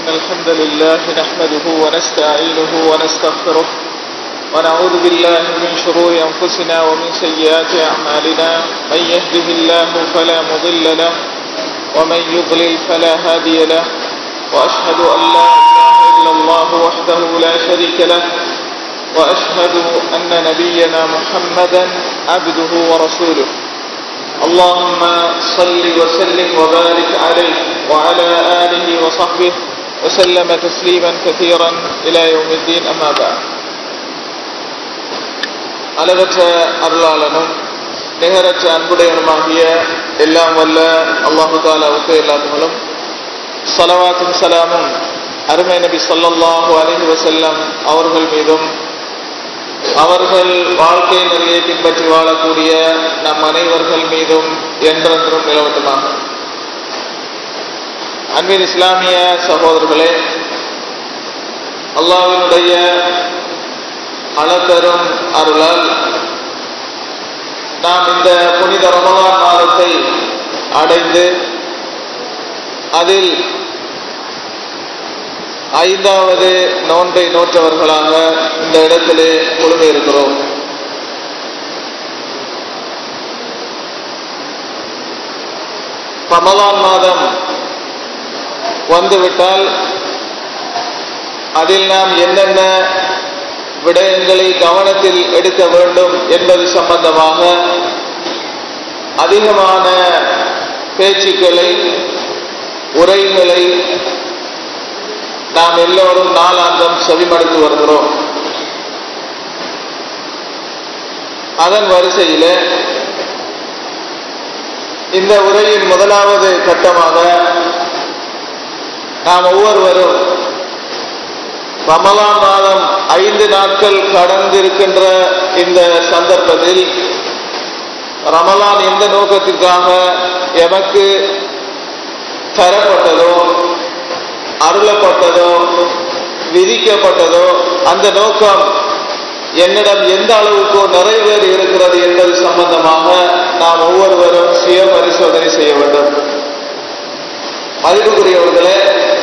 إن الحمد لله نحمده ونستعينه ونستغفره ونعوذ بالله من شرور أنفسنا ومن سيئات أعمالنا من يهده الله فلا مضل له ومن يضلل فلا هادي له وأشهد أن لا إله إلا الله وحده لا شريك له وأشهد أن نبينا محمدا عبده ورسوله اللهم صل وسلم وبارك عليه وعلى آله وصحبه وسلم تسليما كثيرا إلى يوم الدين أما بعد அளவற்ற அருளாளனும் நிகரற்ற அன்புடையனுமாகிய எல்லாம் வல்ல அல்லாஹு தாலாவுக்கு எல்லாத்துகளும் சலவாத்தும் சலாமும் அருமை நபி சொல்லல்லாஹு அலஹி வசல்லம் அவர்கள் மீதும் அவர்கள் வாழ்க்கை நெறியை பின்பற்றி வாழக்கூடிய நம் அனைவர்கள் மீதும் என்றென்றும் நிலவட்டுமாக அன்பின் இஸ்லாமிய சகோதரர்களே அல்லாவினுடைய அளப்பெரும் அருளால் நாம் இந்த புனித ரமலான் மாதத்தை அடைந்து அதில் ஐந்தாவது நோன்பை நோற்றவர்களாக இந்த இடத்திலே குழுமி இருக்கிறோம் ரமலான் மாதம் வந்துவிட்டால் அதில் நாம் என்னென்ன விடயங்களை கவனத்தில் எடுக்க வேண்டும் என்பது சம்பந்தமாக அதிகமான பேச்சுக்களை உரைகளை நாம் எல்லோரும் நாளாந்தம் செவிமடுத்து வருகிறோம் அதன் வரிசையில் இந்த உரையின் முதலாவது கட்டமாக நாம் ஒவ்வொருவரும் ரமலான் மாதம் ஐந்து நாட்கள் கடந்திருக்கின்ற இந்த சந்தர்ப்பத்தில் ரமலான் எந்த நோக்கத்திற்காக எமக்கு தரப்பட்டதோ அருளப்பட்டதோ விதிக்கப்பட்டதோ அந்த நோக்கம் என்னிடம் எந்த அளவுக்கு நிறைவேறி இருக்கிறது என்பது சம்பந்தமாக நாம் ஒவ்வொருவரும் சுய பரிசோதனை செய்ய வேண்டும் மதிப்புக்குரியவர்களே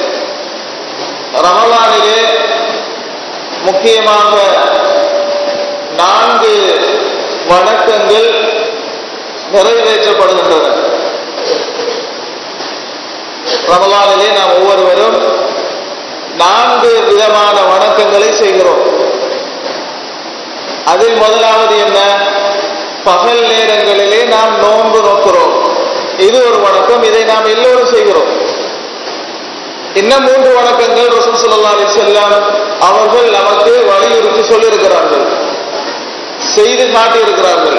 ரமலானிலே முக்கியமாக நான்கு வணக்கங்கள் நிறைவேற்றப்படுகின்றன ரமலானிலே நாம் ஒவ்வொருவரும் நான்கு விதமான வணக்கங்களை செய்கிறோம் அதில் முதலாவது என்ன பகல் நேரங்களிலே நாம் நோன்பு நோக்கிறோம் இது ஒரு வணக்கம் இதை நாம் எல்லோரும் செய்கிறோம் இன்னும் மூன்று வணக்கங்கள் ரசூல் சல்லா அலி செல்லம் அவர்கள் நமக்கு வலியுறுத்தி சொல்லியிருக்கிறார்கள் செய்து காட்டியிருக்கிறார்கள்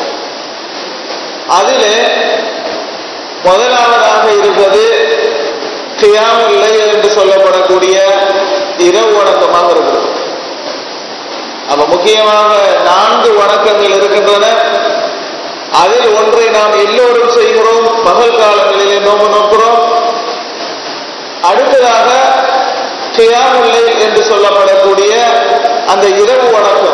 அதிலே முதலாவதாக இருப்பது கியாமுல்லை என்று சொல்லப்படக்கூடிய இரவு வணக்கமாக இருக்கிறது அப்ப முக்கியமாக நான்கு வணக்கங்கள் இருக்கின்றன அதில் ஒன்றை நாம் எல்லோரும் செய்கிறோம் பகல் காலங்களிலே நோம்பு நோக்கிறோம் அடுத்ததாக கியாமுல்லை என்று சொல்லப்படக்கூடிய அந்த இரவு வணக்கம்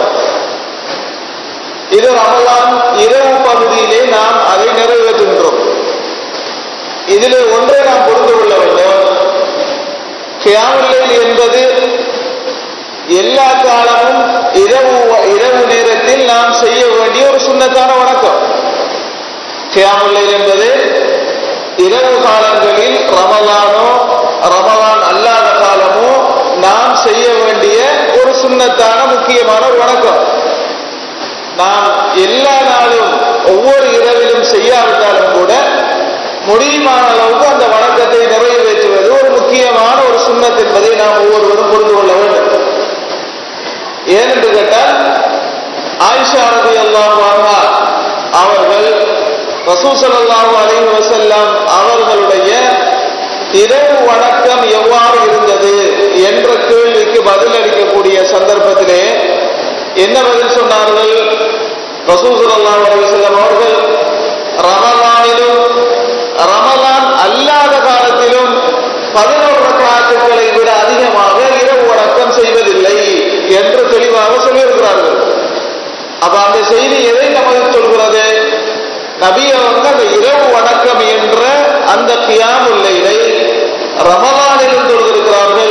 இது ரமலான் இரவு பகுதியிலே நாம் அதை நிறைவேற்றுகின்றோம் இதில் ஒன்றை நாம் புரிந்து கொள்ள வேண்டும் கியாமுல்லை என்பது எல்லா காலமும் இரவு இரவு நேரத்தில் நாம் செய்ய வேண்டிய ஒரு சுண்ணத்தான வணக்கம் கியாமுல்லை என்பது இரவு காலங்களில் ரமலானோ ரமலான் அல்லாத காலமோ நாம் செய்ய வேண்டிய ஒரு சுண்ணத்தான முக்கியமான ஒரு வணக்கம் நாம் எல்லா நாளும் ஒவ்வொரு இரவிலும் செய்யாவிட்டாலும் கூட முடியுமான அளவுக்கு அந்த வணக்கத்தை நிறைவேற்றுவது ஒரு முக்கியமான ஒரு சுண்ணத் என்பதை நாம் ஒவ்வொருவரும் புரிந்து கொள்ள வேண்டும் ஏனென்று கேட்டால் ஆயிஷா ரபி அல்லாஹ் அவர்கள் ரசூசல்லாஹு அலி வசல்லாம் அவர்களுடைய இரவு வணக்கம் எவ்வாறு இருந்தது என்ற கேள்விக்கு பதிலளிக்கக்கூடிய சந்தர்ப்பத்திலே என்ன பதில் சொன்னார்கள் ரசூசல்லாஹு அலி வசல்லம் அவர்கள் ரமலானிலும் ரமலான் அல்லாத காலத்திலும் பதினோரு காலத்துக்களை விட அதிகமாக இரவு வணக்கம் செய்வதில்லை என்று தெளிவாக சொல்லியிருக்கிறார்கள் அப்ப அந்த செய்தி எதை நமக்கு சொல்கிறது நபி அவங்க அந்த இரவு வணக்கம் என்ற அந்த கியாமுல்லையை ரமலானிலும் தொழுதிருக்கிறார்கள்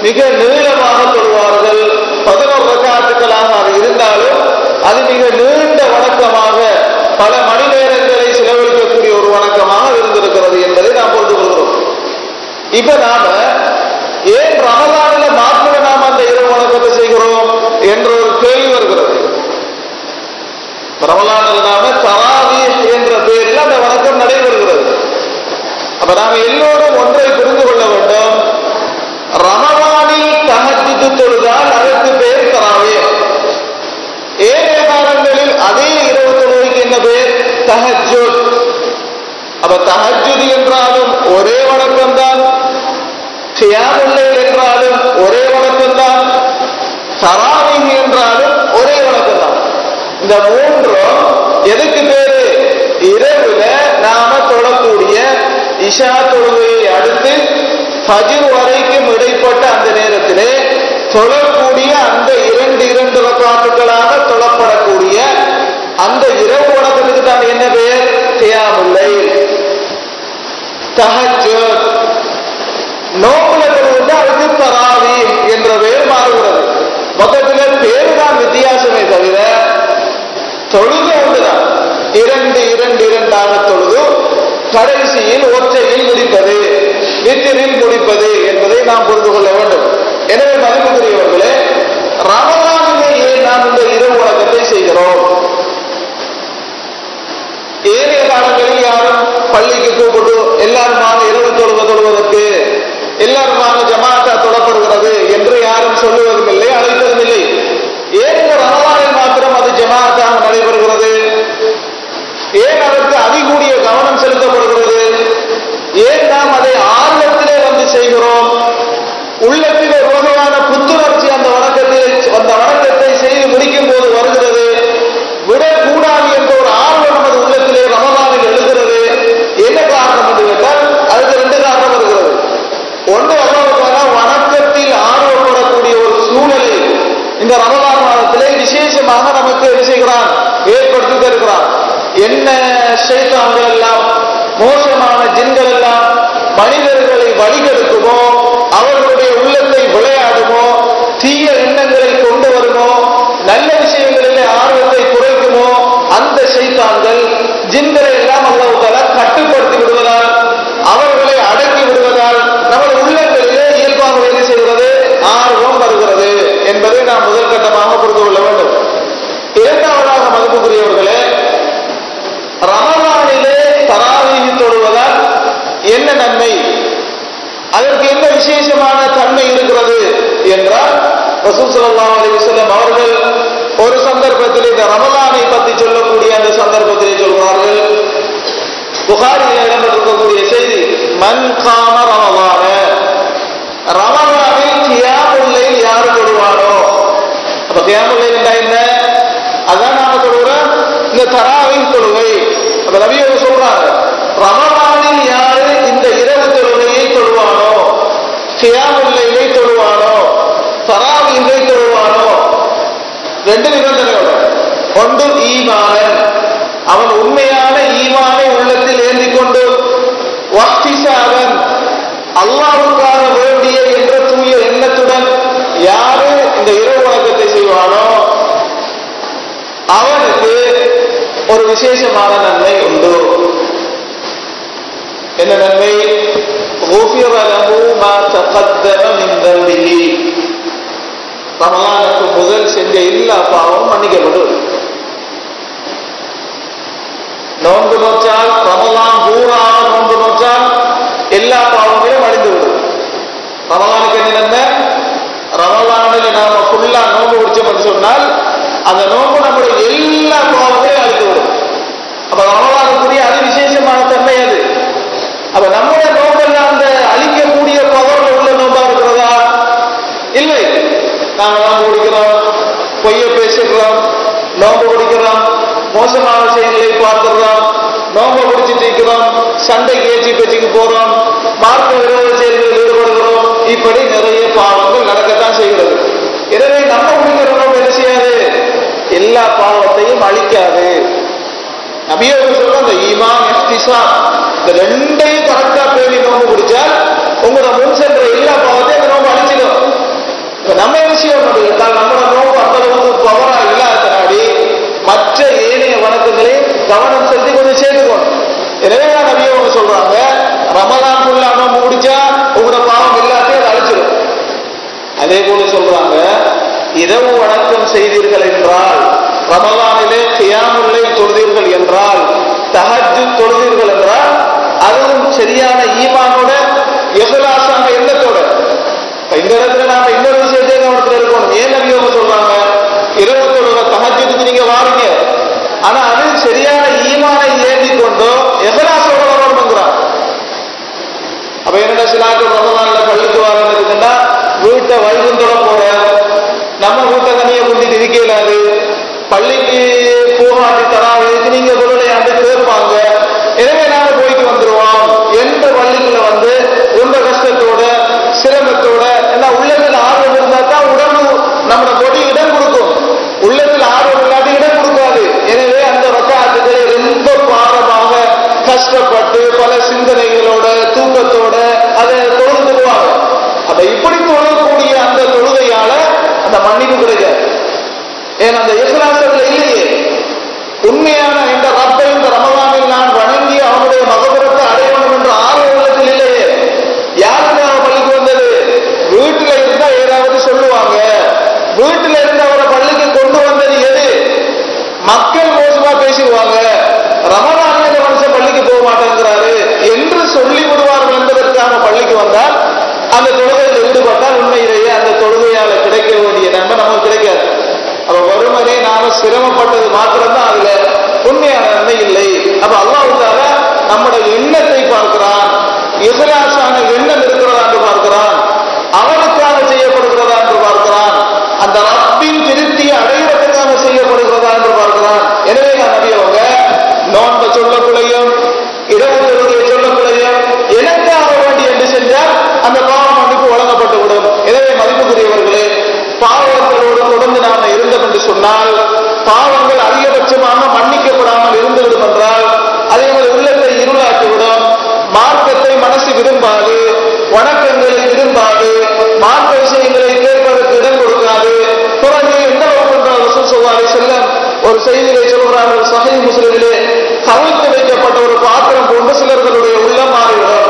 மிக நீளமாக தொழுவார்கள் பதினோரு ரக்காத்துக்களாக அது இருந்தாலும் அது மிக நீண்ட வணக்கமாக பல மணி நேரங்களை செலவழிக்கக்கூடிய ஒரு வணக்கமாக இருந்திருக்கிறது என்பதை நாம் புரிந்து கொள்கிறோம் இப்ப நாம ஏன் ரமதானில மாத்திர நாம் அந்த இரவு வணக்கத்தை செய்கிறோம் என்ற ஒரு கேள்வி வருகிறது ரமலானில் நாம தராவி என்ற பெயரில் அந்த வணக்கம் நடைபெறுகிறது அப்ப நாம எல்லோரும் ஒன்றை புரிந்து கொள்ள வேண்டும் ரமலானில் தகஜித்து தொழுதால் அதற்கு பெயர் தராவே ஏனைய காலங்களில் அதே இரவு தொழுகைக்கு என்ன பெயர் தஹஜுத் அப்ப தஹஜுத் என்றாலும் ஒரே வணக்கம் தான் என்றாலும் ஒரே வணக்கம் தான் தராவிங் என்றாலும் ஒரே வணக்கம் தான் இந்த மூன்றும் எதுக்கு பேரு இரவுல நாம தொழக்கூடிய இஷா தொழுகையை அடுத்து ஃபஜ்ர் வரைக்கும் இடைப்பட்ட அந்த நேரத்திலே தொழக்கூடிய அந்த இரண்டு இரண்டு ரக்காத்துக்களாக தொழப்படக்கூடிய அந்த இரவு வணக்கத்துக்கு தான் என்ன பெயர் தியாமுல்லை தஹஜ்ஜுத் நோக்குல தொழுவது அதுக்கு தராவி என்ற பெயர் மாறுகிறது மொத்தத்தில் பேரு தான் வித்தியாசமே தவிர தொழுது ஒன்றுதான் இரண்டு இரண்டு இரண்டாக தொழுது கடைசியில் ஒற்றையில் முடிப்பது வித்திரில் முடிப்பது என்பதை நாம் புரிந்து கொள்ள வேண்டும் எனவே மதிப்புக்குரியவர்களே ரமலானிலே நாம் இந்த இரவு வழக்கத்தை செய்கிறோம் ஏனைய காலங்களில் யாரும் பள்ளிக்கு கூப்பிட்டு எல்லாருமாக இரவு தொழுவ தொழுவதற்கு எல்லாருமாக ஜமாத்தா தொடப்படுகிறது என்று யாரும் சொல்லுவதும் இல்லை அழைப்பதும் இல்லை ஏன் இந்த ரமலானில் மாத்திரம் அது ஜமாத்தாக நடைபெறுகிறது ஏன் அதற்கு அதிகூடிய கவனம் செலுத்தப்படுகிறது ஏன் நாம் அதை ஆர்வத்திலே வந்து செய்கிறோம் உள்ளத்தில் ஒரு வகையான புத்துணர்ச்சி அந்த வணக்கத்தில் அந்த வணக்கத்தை செய்து முடிக்கும் போது வருகிறது விடக்கூடாது என்ற ஒரு ஆர்வம் நமது உள்ளத்திலே ரமலானில் எழுகிறது என்ன காரணம் என்று கேட்டால் அதுக்கு ரெண்டு காரணம் இருக்கிறது ஒன்று அல்லாவுக்கான வணக்கத்தில் ஆர்வப்படக்கூடிய ஒரு சூழலை இந்த ரமலான் மாதத்திலே விசேஷமாக நமக்கு என்ன செய்கிறான் ஏற்படுத்தி தருகிறான் என்ன ஷைத்தான்கள் எல்லாம் மோசமான ஜின்கள் எல்லாம் மனிதர்களை வழிகெடுக்குமோ அவர்களுடைய உள்ளத்தை விளையாடுமோ தீய எண்ணங்களை கொண்டு வருமோ நல்ல விஷயங்களிலே ஆர்வத்தை குறைக்குமோ அந்த சைத்தான்கள் ஜின்களை எல்லாம் அல்லாவுக்கால கட்டுப்படுத்தி விடுவதால் அவர்களை அடக்கி விடுவதால் நமது உள்ளங்களிலே இயல்பாக என்ன செய்கிறது ஆர்வம் வருகிறது என்பதை நாம் முதல் கட்டமாக புரிந்து கொள்ள வேண்டும் இரண்டாவதாக மதிப்புக்குரியவர்களே ரமலானிலே தராவீகி தொழுவதால் என்ன நன்மை அதற்கு என்ன விசேஷமான தன்மை இருக்கிறது என்றால் ரசூல் ஸல்லல்லாஹு அலைஹி வஸல்லம் அவர்கள் ஒரு சந்தர்ப்பத்தில் இந்த ரமலானை பற்றி சொல்லக்கூடிய அந்த சந்தர்ப்பத்திலே சொல்கிறார்கள் புகாரில் இடம்பெற்றிருக்கக்கூடிய செய்தி மன் காம ரமலான ரமலானில் கியாமுல்லைல் யார் தொழுவானோ அப்ப கியாமுல்லைல் என்றா என்ன அதான் நாம தொழுகிறோம் இந்த தராவை தொழுகை அப்ப நபியவர் சொல்றாங்க ரமலானில் யாரு இந்த இரவு தொழுகையை தொழுவானோ கியாமுல்லைலை தொழுவானோ தராவீகை தொழுவானோ ரெண்டு நிபந்தனையோட ஒன்று ஈமானன் அவன் உண்மையான ஈமானை உள்ளத்தில் ஏந்தி கொண்டு வக்திசாவன் அல்லாவுக்காக வேண்டிய என்ற தூய எண்ணத்துடன் யாரு இந்த இரவு வணக்கத்தை செய்வானோ அவனுக்கு ஒரு விசேஷமான நன்மை உண்டு என்ன நன்மை غفر له ما تقدم من ذنبه ரமலானுக்கு முதல் செஞ்ச எல்லா பாவமும் மன்னிக்கப்படும் நோன்பு நோச்சால் ரமலான் பூராக நோன்பு நோச்சால் எல்லா பாவங்களும் அழிந்து விடும் ரமலானுக்கு என்ன நன்மை ரமலானில் நாம ஃபுல்லா நோன்பு பிடிச்சோம்னு சொன்னால் அந்த நோன்பு நம்முடைய எல்லா பாவங்களையும் அழித்து விடும் அப்ப ரமலானுக்குரிய அது விசேஷமான தன்மை அது அப்ப நம்முடைய நோம்பெல்லாம் அந்த அழிக்கக்கூடிய பவர்ல உள்ள நோம்பா இருக்கிறதா இல்லை நாம நோம்பு குடிக்கிறோம் பொய்ய பேசுகிறோம் நோம்பு குடிக்கிறோம் மோசமான செயல்களை பார்த்துடுறோம் நோம்பு குடிச்சிட்டு இருக்கிறோம் சண்டைக்கு ஏச்சி பேச்சுக்கு போறோம் மார்க்க விரோத செயல்களில் ஈடுபடுகிறோம் இப்படி நிறைய பாவங்கள் நடக்கத்தான் செய்கிறது எனவே நம்ம குடிக்கிற நோம்பு என்ன செய்யாது எல்லா பாவத்தையும் அழிக்காது நபியவர் சொல்ற அந்த ஈமான் இஹ்திசா இந்த ரெண்டையும் கரெக்டா பேணி நோம்பு பிடிச்சால் உங்களோட முன் சென்ற எல்லா பாவத்தையும் அந்த நோம்பு அழிச்சிடும் என்ன செய்யணும் கேட்டால் நம்மளோட நோக்கம் அந்த அளவுக்கு பவரா இல்லாதனாடி மற்ற ஏனைய வணக்கங்களையும் கவனம் செலுத்தி கொஞ்சம் சேர்த்துக்கணும் எனவே தான் நபியை அவங்க சொல்றாங்க ரமலான்குள்ள நோம்பு முடிச்சா உங்களோட பாவம் எல்லாத்தையும் அதை அழிச்சிடும் அதே போல சொல்றாங்க இரவு வணக்கம் செய்தீர்கள் என்றால் ரமலானிலே கியாமுல்லை தொழுதீர்கள் என்றால் தஹஜ்ஜு தொழுதீர்கள் என்றால் அதுவும் சரியான ஈமானோட எகலாசான எண்ணத்தோட இப்ப இந்த இடத்துல நாம இன்னொரு விஷயத்தை கவனத்தில் இருக்கணும் ஏன் நபி அவங்க சொல்றாங்க இரவு தொழுக தஹஜ்ஜுக்கு நீங்க வாருங்க ஆனா அது சரியான ஈமானை ஏந்தி கொண்டோ எகலாசோட வரணுங்கிறான் அப்ப என்னடா சிலாக்கள் ரமலான்ல பள்ளிக்கு வரணும் இருக்குன்னா வீட்டை வைகுந்தோட போற நம்ம வீட்டை தனியா கொண்டு இருக்க இயலாது பள்ளிக்கு போகாட்டி தராது நீங்க பொருளையாண்டு கேட்பாங்க எனவே நாங்க போயிட்டு வந்துருவோம் எந்த பள்ளிக்குள்ள வந்து ரொம்ப கஷ்டத்தோட சிரமத்தோட ஏன்னா உள்ளத்தில் ஆர்வம் இருந்தா தான் உடம்பு நம்ம கொடி இடம் கொடுக்கும் உள்ளத்தில் ஆர்வம் இல்லாட்டி இடம் கொடுக்காது எனவே அந்த ரக்காத்துக்களை ரொம்ப பாரமாக கஷ்டப்பட்டு பல சிந்தனைகளோட தூக்கத்தோட அதை தொழுதுருவாங்க அப்ப இப்படி தொழக்கூடிய அந்த தொழுகையால அந்த மன்னிப்பு கிடைக்காது ஏன் அந்த இஸ்லாசத்துல இல்லையே உண்மையான இந்த ரப்பை இந்த ரமலானில் நான் வணங்கி அவனுடைய மகபுரத்தை அடையணும் என்ற ஆர்வ உள்ளத்தில் இல்லையே யாருக்காக பள்ளிக்கு வந்தது வீட்டுல இருந்தா ஏதாவது சொல்லுவாங்க வீட்டுல இருந்து அவரை பள்ளிக்கு கொண்டு வந்தது எது மக்கள் மோசமா பேசிடுவாங்க ரமலான்ல இந்த மனுஷன் பள்ளிக்கு போக மாட்டேங்கிறாரு என்று சொல்லி விடுவார்கள் என்பதற்காக பள்ளிக்கு வந்தால் அந்த தொழுகையில் ஈடுபட்டால் உண்மையிலேயே அந்த தொழுகையால கிடைக்க வேண்டிய நன்மை நமக்கு கிடைக்காது அப்ப வறுமனே நாம சிரமப்பட்டது மாத்திரம்தான் அதுல உண்மையான நன்மை இல்லை அப்ப அல்லாஹால நம்முடைய எண்ணத்தை பார்க்கிறான் இஹலாசான எண்ணம் இருக்கிறதா என்று பார்க்கிறான் அவனுக்காக செய்யப்படுகிறதா என்று பார்க்கிறான் அந்த ரப்பின் திருப்தியை அடைவதற்காக செய்யப்படுகிறதா என்று பார்க்கிறான் எனவே நான் நபி அவங்க நோன்ப சொல்லக்குள்ளையும் இரவு தொழுகையை சொல்லக்குள்ளையும் எனக்காக வேண்டி என்று சென்றால் அந்த பாவம் மன்னிப்பு வழங்கப்பட்டு விடும் எனவே மதிப்புக்குரியவர்களே பாவங்களோடு தொடர்ந்து நாம இருந்தோம் என்று சொன்னால் பாவங்கள் அதிகபட்சமாக மன்னிக்கப்படாமல் இருந்துவிடும் என்றால் அது எமது உள்ளத்தை இருளாக்கிவிடும் மார்க்கத்தை மனசு விரும்பாது வணக்கங்களை விரும்பாது மார்க்க விஷயங்களை கேட்பதற்கு இடம் கொடுக்காது பிறகு என்ன என்றால் ரசூல் ஸல்லல்லாஹு அலைஹி வஸல்லம் ஒரு செய்தியை சொல்கிறார்கள் சஹீஹ் முஸ்லிமிலே கவிழ்த்து வைக்கப்பட்ட ஒரு பாத்திரம் போன்று சிலர்களுடைய உள்ளம் மாறிவிடும்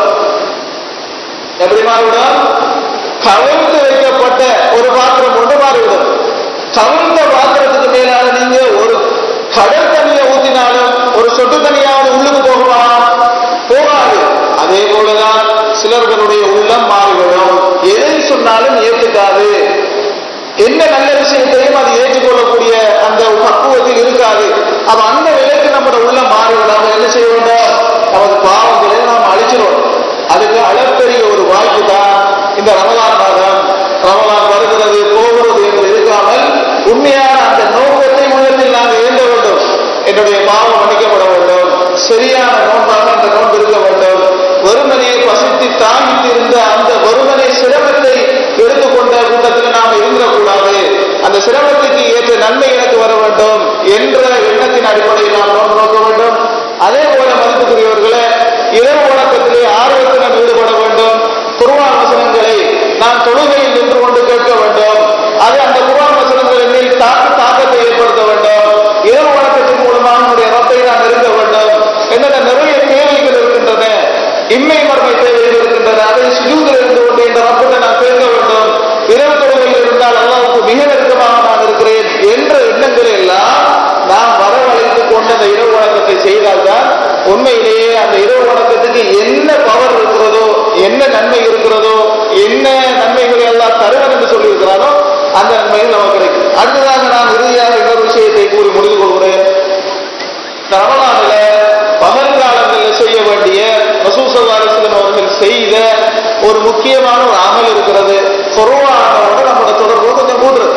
எப்படி மாறிவிடும் கவிழ்த்து வைக்கப்பட்ட ஒரு பாத்திரம் போன்று மாறிவிடும் கவிழ்ந்த பாத்திரத்துக்கு மேலால நீங்க ஒரு கடல் தண்ணியை ஊத்தினாலும் ஒரு சொட்டு தண்ணியாவது உள்ளுக்கு போகுமா போகாது அதே போலதான் சிலர்களுடைய உள்ளம் மாறிவிடும் எதை சொன்னாலும் ஏத்துக்காது என்ன நல்ல விஷயத்தையும் அது ஏற்றுக்கொள்ளக்கூடிய அந்த பக்குவத்தில் இருக்காது அப்ப அந்த நிலைக்கு நம்மளோட உள்ள மாறிவிடாம என்ன செய்ய வேண்டும் நமது பாவங்களை நாம் அழிச்சிடணும் அதுக்கு அளப்பெரிய ஒரு வாய்ப்பு தான் இந்த ரமலான் மாதம் ரமலான் வருகிறது போகிறது என்று இருக்காமல் உண்மையான அந்த நோக்கத்தை உள்ளத்தில் நாங்கள் ஏந்த வேண்டும் என்னுடைய பாவம் மன்னிக்கப்பட வேண்டும் சரியான நோன்பாக அந்த நோன்பு இருக்க வேண்டும் வெறுமனையை பசித்து தாங்கிட்டு இருந்த அந்த வெறுமனை சிரமத்தை எடுத்துக்கொண்ட கூட்டத்தில் நாம் இருந்துடக்கூடாது அந்த சிரமத்துக்கு ஏற்ற நன்மை எனக்கு வர வேண்டும் என்ற எண்ணத்தின் அடிப்படையில் நாம் நோன்பு நோக்க வேண்டும் அதே போல மதிப்புக்குரியவர்களே இரவு வணக்கத்திலே ஆர்வத்துடன் ஈடுபட வேண்டும் குர்ஆன் வசனங்களை நாம் தொழுகையில் நின்று கொண்டு கேட்க வேண்டும் அது அந்த குர்ஆன் வசனங்களின் மேல் தாக்கு தாக்கத்தை ஏற்படுத்த வேண்டும் இரவு வணக்கத்தின் மூலமாக நம்முடைய ரத்தை நாம் நெருங்க வேண்டும் என்னென்ன நிறைய தேவைகள் இருக்கின்றன இம்மை மர்மை தேவைகள் இருக்கின்றன அதை சுஜூதில் இருந்து கொண்டு இந்த ரப்பத்தை நான் கேட்க வேண்டும் இரவு தொழுகையில் இருந்தால் அல்லாவுக்கு மிக நெருக்கமாக நான் இருக்கிறேன் என்ற எண்ணங்களை எல்லாம் நாம் வரவழைத்துக் கொண்டு அந்த இரவு வணக்கத்தை செய்தால்தான் உண்மையிலேயே அந்த இரவு வணக்கத்துக்கு என்ன பவர் இருக்கிறதோ என்ன நன்மை இருக்கிறதோ என்ன நன்மைகளை எல்லாம் தருவன் என்று சொல்லி இருக்கிறானோ அந்த நன்மைகள் நமக்கு கிடைக்கும் அடுத்ததாக நான் இறுதியாக இன்னொரு விஷயத்தை கூறி முடிந்து கொள்கிறேன் ரமலானில பகல் காலங்களில் செய்ய வேண்டிய ரசூசல்லாஸ்லம் அவர்கள் செய்த ஒரு முக்கியமான ஒரு அமல் இருக்கிறது குருவானோட நம்மளோட தொடர்பு கொஞ்சம் கூடுறது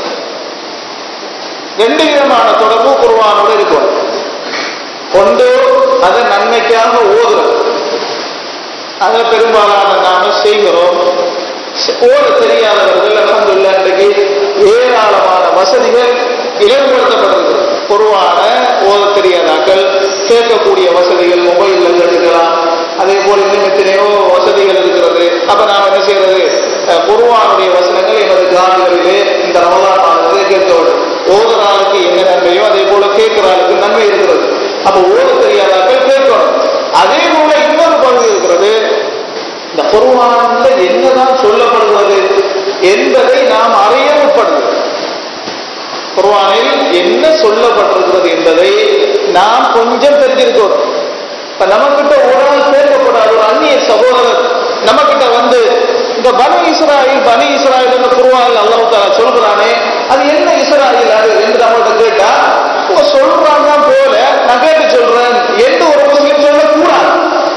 ரெண்டு விதமான தொடர்பு குருவானோட இருக்கும் ஒன்று அதை நன்மைக்காக ஓதுறது அதை பெரும்பாலான நாம செய்கிறோம் ஓட தெரியாதவர்கள் அலமதுல்லா இன்றைக்கு ஏராளமான வசதிகள் இலவுபடுத்தப்பட்டிருக்கு பொதுவான ஓத தெரியாதாக்கள் கேட்கக்கூடிய வசதிகள் மொபைல்ல கேட்டுக்கலாம் அதே போல இன்னும் எத்தனையோ வசதிகள் இருக்கிறது அப்ப நாம் என்ன செய்யறது அஹ், குர்ஆனுடைய வசனங்கள் எனது காதுகளிலே இந்த ரமலான் மாதத்திலே கேட்க வேண்டும் ஓதுற ஆளுக்கு என்ன நன்மையோ அதே போல கேட்கிற ஆளுக்கு நன்மை இருக்கிறது அப்ப ஓத தெரியாதாக்கள் கேட்கணும் அதே போல இன்னொரு பகுதி இருக்கிறது இந்த குர்ஆன்ல என்னதான் சொல்லப்படுகிறது என்பதை நாம் அறிய முற்படுகிறது குர்ஆனில் என்ன சொல்லப்பட்டிருக்கிறது என்பதை நாம் கொஞ்சம் தெரிஞ்சிருக்கணும் இப்ப நம்மகிட்ட ஒரு ஆள் கேட்கப்படாத ஒரு அந்நிய சகோதரர் நம்மகிட்ட வந்து இந்த பனி இஸ்ராயில் பனி இஸ்ராயில் என்ற குர்ஆனில் அல்லாஹ் தஆலா சொல்கிறானே அது என்ன இஸ்ராயில் அது என்று நம்மகிட்ட கேட்டா அவங்க சொல்றாங்க போல நான் கேட்டு சொல்றேன் என்று ஒரு முஸ்லிம் சொல்லக்கூடாது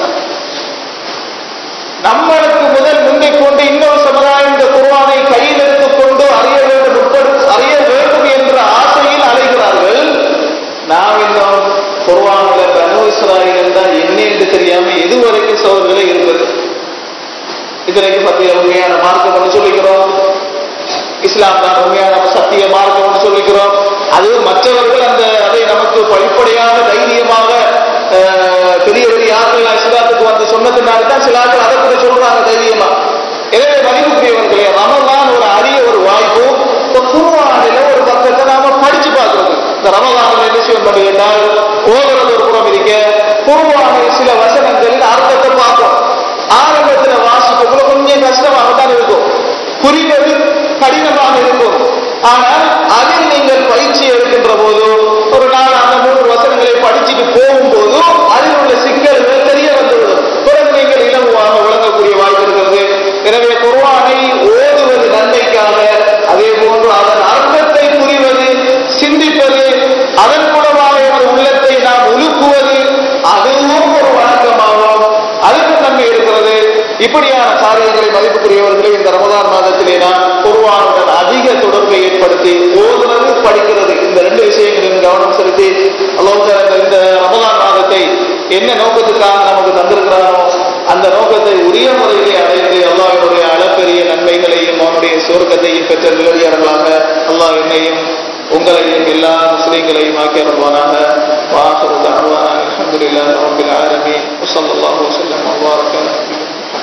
நம்மளுக்கு முதல் முந்திக் கொண்டு இன்னொரு சமுதாயம் இந்த குர்ஆனை கையில் எடுத்துக் கொண்டு அறிய வேண்டும் உட்படுத்த அறிய வேண்டும் என்ற ஆசையில் அலைகிறார்கள் நாம் இன்னும் குர்ஆன்ல பனு இஸ்ராயில் என்றால் என்ன என்று தெரியாம எதுவரைக்கும் சோதர்களே இருப்பது இதுவரைக்கு பத்திய உண்மையான மார்க்கம் என்று சொல்லிக்கிறோம் இஸ்லாம் தான் உண்மையான சத்திய மார்க்கம் என்று சொல்லிக்கிறோம் அது மற்றவர்கள் அந்த அதை நமக்கு படிப்படையாக தைரியமாக அஹ், பெரிய பெரிய ஆட்கள் இஸ்லாத்துக்கு வந்து சொன்னதுனால தான் சில ஆட்கள் அதை கூட சொல்றாங்க தைரியமா எனவே மதிப்புக்குரியவர்களே ரமலான் ஒரு அரிய ஒரு வாய்ப்பு இந்த குருவானில ஒரு பக்கத்தை நாம படிச்சு பார்க்கிறது இந்த ரமலானில் என்ன செய்யும் பண்ணி கேட்டால் ஓதுறது ஒரு புறம் இருக்க குருவானில் சில வசனங்களின் அர்த்தத்தை பார்ப்போம் ஆரம்பத்துல வாசிக்கக்குள்ள கொஞ்சம் கஷ்டமாகத்தான் இருக்கும் புரிவது கடினமாக இருக்கும் ஆனால் அதில் நீங்கள் பயிற்சி எடுக்கின்ற போது ஒரு நாள் அந்த மூன்று வசனங்களை படிச்சுட்டு போகும்போது அதில் உள்ள சிக்கல்கள் தெரிய வந்துவிடும் பிறகு நீங்கள் இலகுவாக விளங்கக்கூடிய வாய்ப்பு இருக்கிறது எனவே குர்ஆனை ஓதுவது நன்மைக்காக அதே போன்று அதன் அர்த்தத்தை புரிவது சிந்திப்பது அதன் மூலமாக எமது உள்ளத்தை நாம் உலுக்குவது அதுவும் ஒரு வணக்கமாகும் அதுக்கும் நன்மை இருக்கிறது இப்படியான காரியங்களை மதிப்புக்குரியவர்களை இந்த ரமதான் மாதத்திலே நாம் குர்ஆனுடன் அதிக தொடர்பை ஏற்படுத்தி ஓதுறது படிக்கிறது இந்த ரெண்டு விஷயங்களிலும் கவனம் செலுத்தி அல்லாஹ் இந்த ரமதான் மாதத்தை என்ன நோக்கத்துக்காக நமக்கு தந்திருக்கிறானோ அந்த நோக்கத்தை உரிய முறையிலே அடைந்து அல்லாஹ்வுடைய அளப்பெரிய நன்மைகளையும் அவனுடைய சுவர்க்கத்தையும் பெற்ற நிலவியாளர்களாக அல்லாஹ் என்னையும் உங்களையும் எல்லா முஸ்லீம்களையும் ஆக்கி அருள்வானாக வாஹரு தஅவானா அல்ஹம்துலில்லாஹி ரப்பில் ஆலமீன் வஸல்லல்லாஹு வஸல்லம் வபாரக அலா நபிய்யினா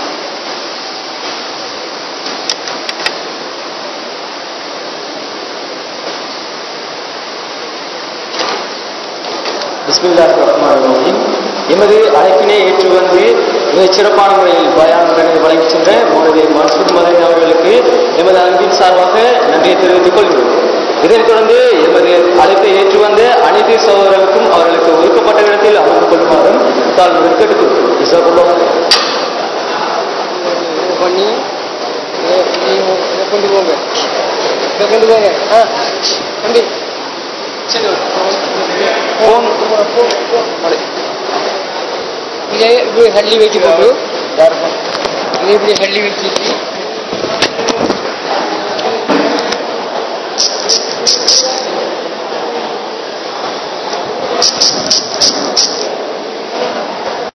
பிஸ்மில்லாஹ் ரஹ்மான் ரஹீம் எமது அழைப்பினை ஏற்று வந்து மிகச் சிறப்பான முறையில் பயான்களை வழங்கி சென்ற மௌலவி மன்சூர் மதன் அவர்களுக்கு எமது அன்பின் சார்பாக நன்றியை தெரிவித்துக் கொள்கிறோம் இதனைத் தொடர்ந்து எமது அழைப்பை ஏற்று வந்த அனைத்து சகோதரர்களுக்கும் அவர்களுக்கு ஒதுக்கப்பட்ட இடத்தில் அமர்ந்து கொள்ளுமாறும் தாழ்வு கேட்டுக்கொள்கிறோம் ஜஸாக்குல்லாஹ் பண்ணி இதை இதை இதை கொண்டு போங்க இதை கொண்டு போங்க ஆ வண்டி ஓம் இதை இப்படி தள்ளி வச்சுக்கொண்டு இதை இப்படி தள்ளி வச்சுட்டு